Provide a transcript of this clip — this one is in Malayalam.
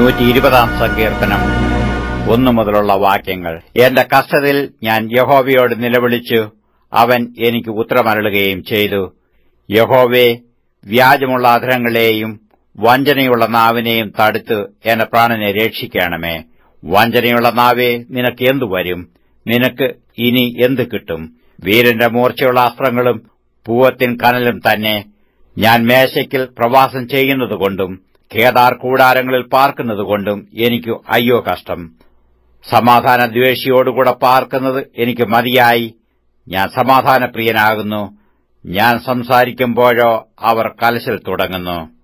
നൂറ്റി ഇരുപതാം സങ്കീർത്തനം ഒന്നു മുതലുള്ള വാക്യങ്ങൾ എന്റെ കഷ്ടതയിൽ ഞാൻ യഹോവയോട് നിലവിളിച്ചു അവൻ എനിക്ക് ഉത്തരമരളുകയും ചെയ്തു യഹോവേ വ്യാജമുള്ള അധരങ്ങളെയും വഞ്ചനയുള്ള നാവിനെയും തടുത്ത് എന്റെ പ്രാണനെ രക്ഷിക്കണമേ വഞ്ചനയുള്ള നാവേ നിനക്ക് എന്തു വരും നിനക്ക് ഇനി എന്ത് കിട്ടും വീരന്റെ മൂർച്ചയുള്ള അസ്ത്രങ്ങളും പൂവത്തിൻ കനലും തന്നെ ഞാൻ മേശയ്ക്കിൽ പ്രവാസം ചെയ്യുന്നതുകൊണ്ടും കേദാർ കൂടാരങ്ങളിൽ പാർക്കുന്നതുകൊണ്ടും എനിക്ക് അയ്യോ കഷ്ടം സമാധാന ദ്വേഷിയോടുകൂടെ പാർക്കുന്നത് എനിക്ക് മതിയായി ഞാൻ സമാധാനപ്രിയനാകുന്നു ഞാൻ സംസാരിക്കുമ്പോഴോ അവർ കലശൽ തുടങ്ങുന്നു